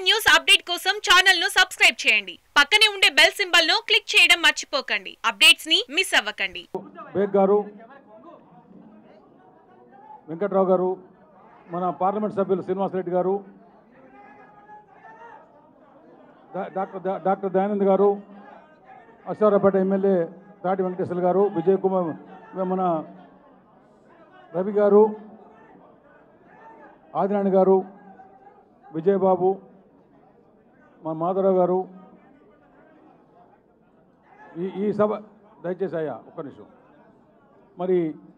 News update కోసం channel ను subscribe చేయండి పక్కనే ఉండే బెల్ సింబల్ ను క్లిక్ చేయడం మర్చిపోకండి అప్డేట్స్ ని మిస్ అవ్వకండి బేగ్ గారు వెంకట్రావు గారు మన పార్లమెంట్ సభ్యులు శ్రీనివాసరెడ్డి గారు డా- డాక్టర్ దా- డాక్టర్ దయానంద్ గారు అశ్వారాపేట ఎమ్మెల్యే తాటి వెంకటేశ్వర గారు విజయ్ కుమార్ మన రవి గారు ఆదినారాయణ గారు విజయబాబు మా మాధవరావు గారు ఈ ఈ సభ దయచేసి అయ్యా ఒక్క నిమిషం మరి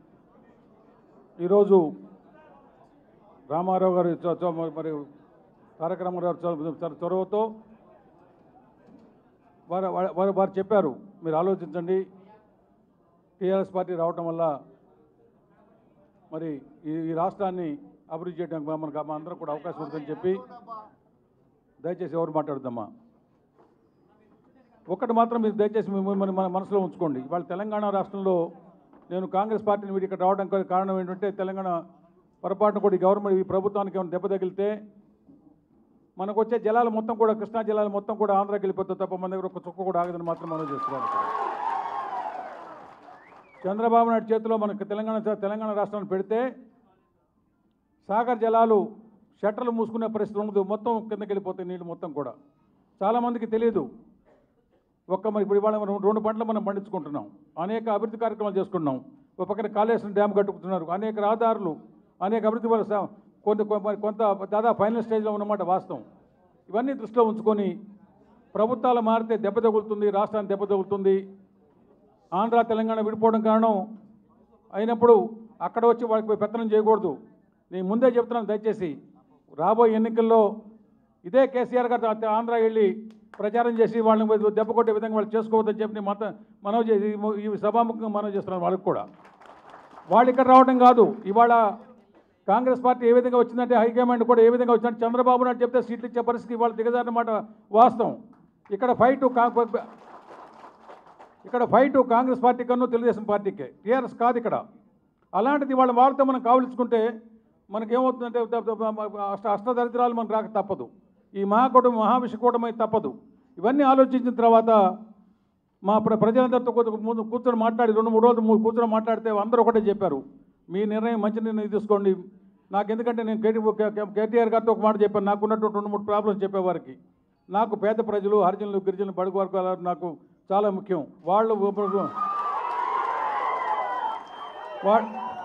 ఈరోజు రామారావు గారి చొ- చొ- మరి తారక రామారావు గారి చొ- చొ- చొరవతో వారు వారు- వారు వారు చెప్పారు మీరు ఆలోచించండి టీఆర్ఎస్ పార్టీ రావటం వల్ల మరి ఈ ఈ రాష్ట్రాన్ని అభివృద్ధి చేయడానికి మనకు మన అందరం కూడా అవకాశం ఉంటుందని చెప్పి దయచేసి ఎవరు మాట్లాడుతామా ఒకటి మాత్రం మీరు దయచేసి మీ- మీ- మన మనసులో ఉంచుకోండి ఇవాళ తెలంగాణ రాష్ట్రంలో నేను కాంగ్రెస్ పార్టీని వీడి ఇక్కడ రావడానికి కారణం ఏంటంటే తెలంగాణ పొరపాటున కూడా ఈ గవర్నమెంట్ ఈ ప్రభుత్వానికి ఏమైనా దెబ్బ తగిలితే మనకు వచ్చే జలాలు మొత్తం కూడా కృష్ణా జలాలు మొత్తం కూడా ఆంధ్రాకి వెళ్ళిపోతుంది తప్ప మన దగ్గర ఒక చుక్క కూడా ఆగదని మాత్రం మనం చేస్తున్నాం చంద్రబాబు నాయుడు చేతిలో మనకు తెలంగాణ తెలంగాణ రాష్ట్రాన్ని పెడితే సాగర్ జలాలు షట్టర్లు మూసుకునే పరిస్థితి ఉండదు మొత్తం కిందకి వెళ్ళిపోతాయి నీళ్ళు మొత్తం కూడా చాలామందికి తెలియదు ఒక్క మరి ఇప్పుడు ఇవాళ మనం రెండు పంటలు మనం పండించుకుంటున్నాం అనేక అభివృద్ధి కార్యక్రమాలు చేసుకుంటున్నాం ఒక పక్కన కాళేశ్వరం డ్యామ్ కట్టుకుంటున్నారు అనేక రహదారులు అనేక అభివృద్ధి పనులు సా- కొంత కొ- మరి కొంత దాదాపు ఫైనల్ స్టేజ్లో ఉన్నమాట వాస్తవం ఇవన్నీ దృష్టిలో ఉంచుకొని ప్రభుత్వాలు మారితే దెబ్బ తగులుతుంది రాష్ట్రానికి దెబ్బ తగులుతుంది ఆంధ్ర తెలంగాణ విడిపోవడం కారణం అయినప్పుడు అక్కడ వచ్చి వాళ్ళకి పోయి పెత్తనం చేయకూడదు నేను ముందే చెప్తున్నాను దయచేసి రాబోయే ఎన్నికల్లో ఇదే కేసీఆర్ గారు ఆ- ఆంధ్ర వెళ్ళి ప్రచారం చేసి వాళ్ళని పోయి దెబ్బ కొట్టే విధంగా వాళ్ళు చేసుకోవద్దని చెప్పి నేను మత మనవి చేసి ఈ సభాముఖంగా మనవి చేస్తున్నాను వాళ్ళకి కూడా వాళ్ళు ఇక్కడ రావడం కాదు ఇవాళ కాంగ్రెస్ పార్టీ ఏ విధంగా వచ్చిందంటే హైకమాండ్ కూడా ఏ విధంగా వచ్చిందంటే చంద్రబాబు నాయుడు చెప్తే సీట్లు ఇచ్చే పరిస్థితి ఇవాళ దిగజారన్నమాట వాస్తవం ఇక్కడ ఫైట్ ఇక్కడ ఫైట్ కాంగ్రెస్ పార్టీ కన్నా తెలుగుదేశం పార్టీకే టీఆర్ఎస్ కాదు ఇక్కడ అలాంటిది వాళ్ళ వాళ్ళతో మనం కావలించుకుంటే మనకేమవుతుందంటే ద- ద- ద- అష్ట అష్టదరిద్రాలు మనకు రాక తప్పదు ఈ మహాకూటమి మహావిషకూటమి తప్పదు ఇవన్నీ ఆలోచించిన తర్వాత మా ప్ర ప్రజలందరితో కొంచెం ముందు కూర్చొని మాట్లాడి రెండు మూడు రోజులు మూడు కూర్చొని మాట్లాడితే అందరూ ఒకటే చెప్పారు మీ నిర్ణయం మంచి నిర్ణయం తీసుకోండి నాకు ఎందుకంటే నేను కేటీ కే- కేటీఆర్ గారితో ఒక మాట చెప్పాను నాకు ఉన్నటువంటి రెండు మూడు ప్రాబ్లమ్స్ చెప్పేవారికి నాకు పేద ప్రజలు హరిజనులు గిరిజనులు బడుగు వర్గాలు నాకు చాలా ముఖ్యం వాళ్ళు వా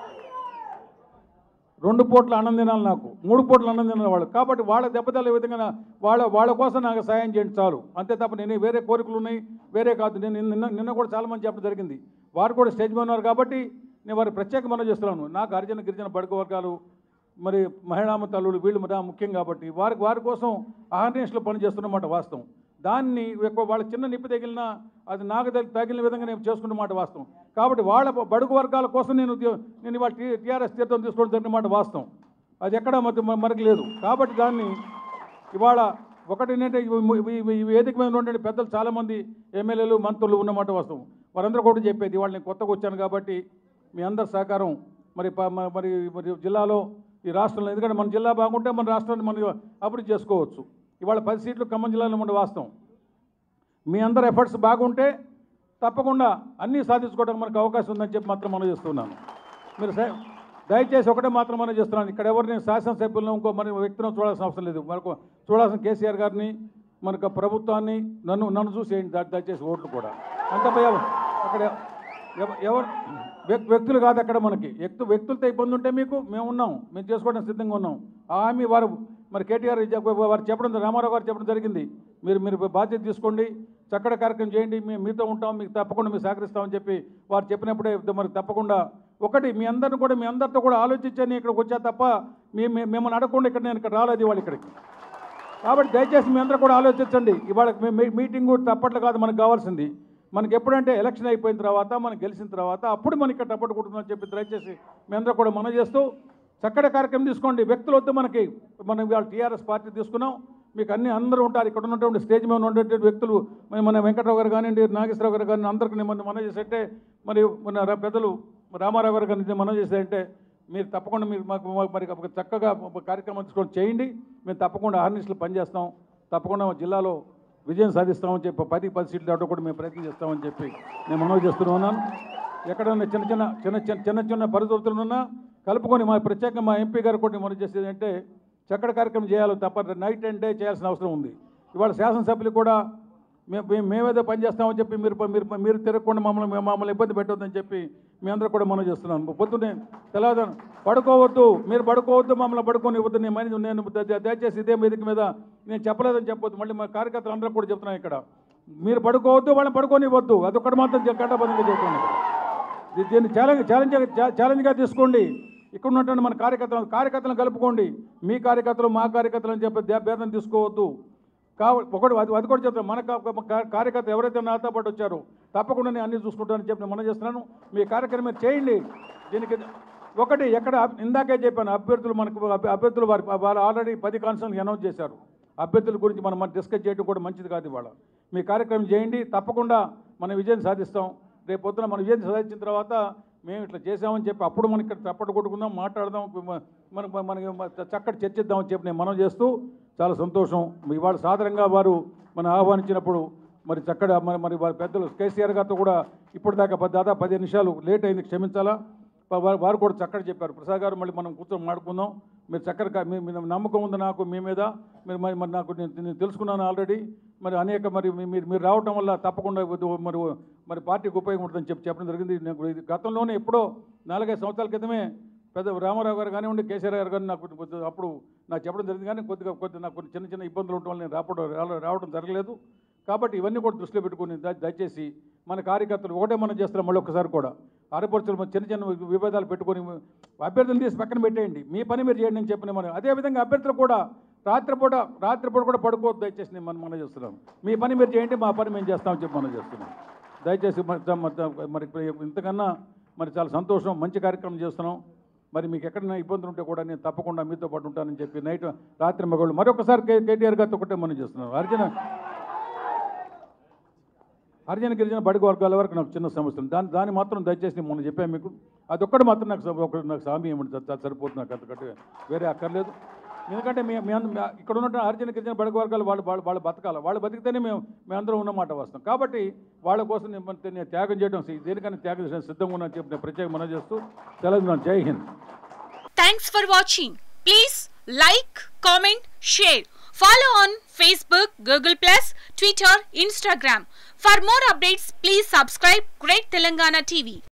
రెండు పూట్ల అన్నం తినాలి నాకు మూడు పూట్ల అన్నం తినాలి వాళ్ళు కాబట్టి వాళ్ళ దెబ్బతలే విధంగా నా- వాళ్ళ వాళ్ళ కోసం నాకు సాయం చేయండి చాలు అంతే తప్ప నేను వేరే కోరికలు ఉన్నాయి వేరే కాదు నేను నిన్న నిన్న కూడా చాలా మంది చెప్పడం జరిగింది వారు కూడా స్టేజ్ మీద ఉన్నారు కాబట్టి నేను వారి ప్రత్యేక మనం చేస్తున్నాను నాకు హరిజన గిరిజన బడుగు వర్గాలు మరి మహిళామ తల్లులు వీళ్ళు నా ముఖ్యం కాబట్టి వారి వారి కోసం ఆర్గనైజేషన్లో పనిచేస్తున్నమాట వాస్తవం దాన్ని ఎక్కువ వాళ్ళ చిన్న నిప్పి తగిలినా అది నాకు తగిలి- తగిలిన విధంగా నేను చేసుకున్నమాట వాస్తవం కాబట్టి వాళ్ళ బడుగు వర్గాల కోసం నేను ఉద్యో- నేను ఇవాళ టీ టీఆర్ఎస్ తీర్థం తీసుకోవడం జరిగిన మాట వాస్తవం అది ఎక్కడ మరి మరికి లేదు కాబట్టి దాన్ని ఇవాళ ఒకటి ఏంటంటే ఇవి- ఇవి- ఇవి- ఈ వేదిక మీద ఉన్నటువంటి పెద్దలు చాలామంది ఎమ్మెల్యేలు మంత్రులు ఉన్నమాట వాస్తవం వారందరూ కూడా చెప్పేది ఇవాళ నేను కొత్తగా వచ్చాను కాబట్టి మీ అందరి సహకారం మరి ప- మ- మరి మరి జిల్లాలో ఈ రాష్ట్రంలో ఎందుకంటే మన జిల్లా బాగుంటే మన రాష్ట్రాన్ని మనం అభివృద్ధి చేసుకోవచ్చు ఇవాళ పది సీట్లు ఖమ్మం జిల్లాలో ఉండే వాస్తవం మీ అందరి ఎఫర్ట్స్ బాగుంటే తప్పకుండా అన్నీ సాధించుకోవడానికి మనకు అవకాశం ఉందని చెప్పి మాత్రం మనం చేస్తున్నాను మీరు సే- దయచేసి ఒకటే మాత్రం మనం చేస్తున్నాను ఇక్కడ ఎవరిని శాసనసభ్యులను ఇంకో మరి వ్యక్తిని చూడాల్సిన అవసరం లేదు మనకు చూడాల్సిన కేసీఆర్ గారిని మనకు ప్రభుత్వాన్ని నన్ను నన్ను చూసేయండి దా- దయచేసి ఓట్లు కూడా అంత భయం అక్కడ ఎవ- ఎవరు వ్యక్- వ్యక్తులు కాదు అక్కడ మనకి వ్యక్తు వ్యక్తులతో ఇబ్బంది ఉంటే మీకు మేము ఉన్నాం మేము చేసుకోవడానికి సిద్ధంగా ఉన్నాం ఆ హామీ వారు మరి కేటీఆర్ చెప్ప- వారు చెప్పడం రామారావు గారు చెప్పడం జరిగింది మీరు మీరు బాధ్యత తీసుకోండి చక్కటి కార్యక్రమం చేయండి మేము మీతో ఉంటాం మీకు తప్పకుండా మేము సహకరిస్తామని చెప్పి వారు చెప్పినప్పుడే మరి తప్పకుండా ఒకటి మీ అందరిని కూడా మీ అందరితో కూడా ఆలోచించని ఇక్కడికి వచ్చా తప్ప మీ మీ- మిమ్మల్ని అడగకుండా ఇక్కడ నేను ఇక్కడ రాలేదు ఇవాళ ఇక్కడికి కాబట్టి దయచేసి మీ అందరూ కూడా ఆలోచించండి ఇవాళ మీ- మీ- మీటింగ్ తప్పట్లు కాదు మనకు కావాల్సింది మనకి ఎప్పుడంటే ఎలక్షన్ అయిపోయిన తర్వాత మనం గెలిచిన తర్వాత అప్పుడు మనకి ఇక్కడ తప్పట్టు కుడుతుందని చెప్పి దయచేసి మీ అందరూ కూడా మనం చేస్తూ చక్కటి కార్యక్రమం తీసుకోండి వ్యక్తులు వద్దు మనకి మనం ఇవాళ టీఆర్ఎస్ పార్టీ తీసుకున్నాం మీకు అన్ని అందరూ ఉంటారు ఇక్కడ ఉన్నటువంటి స్టేజ్ మీద ఉన్నటువంటి వ్యక్తులు మరి మన వెంకటరావు గారు కానివ్వండి నాగేశ్వరరావు గారు కానీ అందరికీ నేను మనం మనం చేసేట్టే మరి మన రా- పెద్దలు రామారావు గారు కానీ మనం చేసేదంటే మీరు తప్పకుండా మీరు మాకు మాకు మరి ఒక చక్కగా ఒక కార్యక్రమం తీసుకొని చేయండి మేము తప్పకుండా ఆర్నిస్టులు పనిచేస్తాం తప్పకుండా మా జిల్లాలో విజయం సాధిస్తామని చెప్పి పది పది సీట్లు దాటో కూడా మేము ప్రయత్నం చేస్తామని చెప్పి నేను మనవి చేస్తూనే ఉన్నాను ఎక్కడైనా చిన్న చిన్న చిన్న చిన్న చిన్న చిన్న పరిస్థితులు ఉన్నా కలుపుకొని మా ప్రత్యేకంగా మా ఎంపీ గారు కూడా మనం చేసేది అంటే చక్కటి కార్యక్రమం చేయాలి తప్ప నైట్ అండ్ డే చేయాల్సిన అవసరం ఉంది ఇవాళ శాసనసభ్యులు కూడా మేము మేము మేమేదో పని చేస్తామని చెప్పి మీరు మీరు మీరు తిరగకుండా మమ్మల్ని మేము మమ్మల్ని ఇబ్బంది పెట్టొద్దని చెప్పి మీ అందరూ కూడా మనం చేస్తున్నాను పొద్దున్నే తెల్లవారు పడుకోవద్దు మీరు పడుకోవద్దు మమ్మల్ని పడుకొని ఇవ్వద్దు నేను మని నేను ద- దయచేసి ఇదే వేదిక మీద నేను చెప్పలేదని చెప్పొద్దు మళ్ళీ మా కార్యకర్తలు అందరూ కూడా చెప్తున్నాను ఇక్కడ మీరు పడుకోవద్దు వాళ్ళని పడుకొని ఇవ్వద్దు అదొక్కటి మాత్రం గంటాబద్ధంగా చెప్తున్నాను ఇక్కడ దీ- దీన్ని ఛాలెంజ్ ఛాలెంజ్ ఛాలెంజ్గా తీసుకోండి ఇక్కడ ఉన్నటువంటి మన కార్యకర్తలు కార్యకర్తలను కలుపుకోండి మీ కార్యకర్తలు మా కార్యకర్తలు అని చెప్పి దే- భేదం తీసుకోవద్దు కావ ఒకటి అది అది కూడా చెప్తాను మన కా- కా- కార్యకర్త ఎవరైతే నాతో పాటు వచ్చారో తప్పకుండా నేను అన్ని చూసుకుంటానని చెప్పి నేను మనం చేస్తున్నాను మీ కార్యక్రమం మీరు చేయండి దీనికి ఒకటి ఎక్కడ అబ్- ఇందాకే చెప్పాను అభ్యర్థులు మనకు అభ్య- అభ్యర్థులు వారి వాళ్ళు ఆల్రెడీ పది కాన్సల్ అనౌన్స్ చేశారు అభ్యర్థుల గురించి మనం మనం డిస్కస్ చేయడం కూడా మంచిది కాదు ఇవాళ మీ కార్యక్రమం చేయండి తప్పకుండా మనం విజయం సాధిస్తాం రేపు పొద్దున మనం విజయం సాధించిన తర్వాత మేము ఇట్లా చేసామని చెప్పి అప్పుడు మనం ఇక్కడ చప్పట్లు కొట్టుకుందాం మాట్లాడదాం మన మనకి చక్కటి చర్చిద్దామని చెప్పి నేను మనం చేస్తూ చాలా సంతోషం ఇవాళ సాధారణంగా వారు మనం ఆహ్వానించినప్పుడు మరి చక్కగా మరి మరి వారి పెద్దలు కేసీఆర్ గారితో కూడా ఇప్పటిదాకా పది- దాదాపు పదిహేను నిమిషాలు లేట్ అయింది క్షమించాలా వారు వారు కూడా చక్కగా చెప్పారు ప్రసాద్ గారు మళ్ళీ మనం కూర్చొని మాడుకుందాం మీరు చక్కగా మీ మీ నమ్మకం ఉంది నాకు మీ మీద మీరు మరి మరి నాకు నేను నేను తెలుసుకున్నాను ఆల్రెడీ మరి అనేక మరి మీ- మీరు మీరు రావటం వల్ల తప్పకుండా ఇది మరి మరి పార్టీకి ఉపయోగపడుతుందని చెప్పి చెప్పడం జరిగింది నాకు ఇది గతంలోనే ఎప్పుడో నాలుగైదు సంవత్సరాల క్రితమే పెద్ద రామారావు గారు కానివ్వండి కేసీఆర్ గారు కానీ నాకు కొద్దిగా అప్పుడు నాకు చెప్పడం జరిగింది కానీ కొద్దిగా కొద్దిగా నాకు కొన్ని చిన్న చిన్న ఇబ్బందులు ఉండటం వల్ల నేను రావడం రావడం- రావడం జరగలేదు కాబట్టి ఇవన్నీ కూడా దృష్టిలో పెట్టుకుని ద- దయచేసి మన కార్యకర్తలు ఒకటే మనం చేస్తున్నాం మళ్ళీ ఒకసారి కూడా ఆడపడుచులు మన చిన్న చిన్న విభేదాలు పెట్టుకొని అభ్యర్థులు తీసి పక్కన పెట్టేయండి మీ పని మీరు చేయండి అని చెప్పిన మనం అదేవిధంగా అభ్యర్థులు కూడా రాత్రిపూట రాత్రిపూట కూడా పడుకోవద్దు దయచేసి నేను మనం మనం చేస్తున్నాం మీ పని మీరు చేయండి మా పని మేము చేస్తామని చెప్పి మనం చేస్తున్నాం దయచేసి మరి మరి- మరి ఇప్పుడు ఇంతకన్నా మరి చాలా సంతోషం మంచి కార్యక్రమం చేస్తున్నాం మరి మీకు ఎక్కడైనా ఇబ్బందులు ఉంటే కూడా నేను తప్పకుండా మీతో పాటు ఉంటానని చెప్పి నైట్ రాత్రి మగవాళ్ళు మరొకసారి కే కేటీఆర్ గారితో ఒకటే మనం చేస్తున్నాం అర్జున హరిజన గిరిజన బడుగు వర్గాల వరకు నాకు చిన్న సమస్య ఉంది దాని దాన్ని మాత్రం దయచేసి నేను మొన్న చెప్పాను మీకు అదొక్కటి మాత్రం నాకు స- ఒకటి నాకు సామి ఏమంటే సరిపోతుంది నాకు అంతకంటే వేరే అక్కర్లేదు ఎందుకంటే మీ మీ అంద- మీ- ఇక్కడ ఉన్న హరిజన గిరిజన బడుగు వర్గాలు వాళ్ళు వాళ్ళు వాళ్ళు బతకాలి వాళ్ళు బతికితేనే మేము మేమందరం ఉన్నమాట వస్తాం కాబట్టి వాళ్ళ కోసం నేను మన- నేను త్యాగం చేయడం సి- దేనికైనా త్యాగం చేయడం సిద్ధంగా ఉన్నాను చెప్పి నేను ప్రత్యేక మనం చేస్తూ సెలవు జై Hind Thanks for watching. Please like, comment, share. Follow on Facebook, Google Plus, Twitter, Instagram. For more updates, please subscribe Great Telangana TV.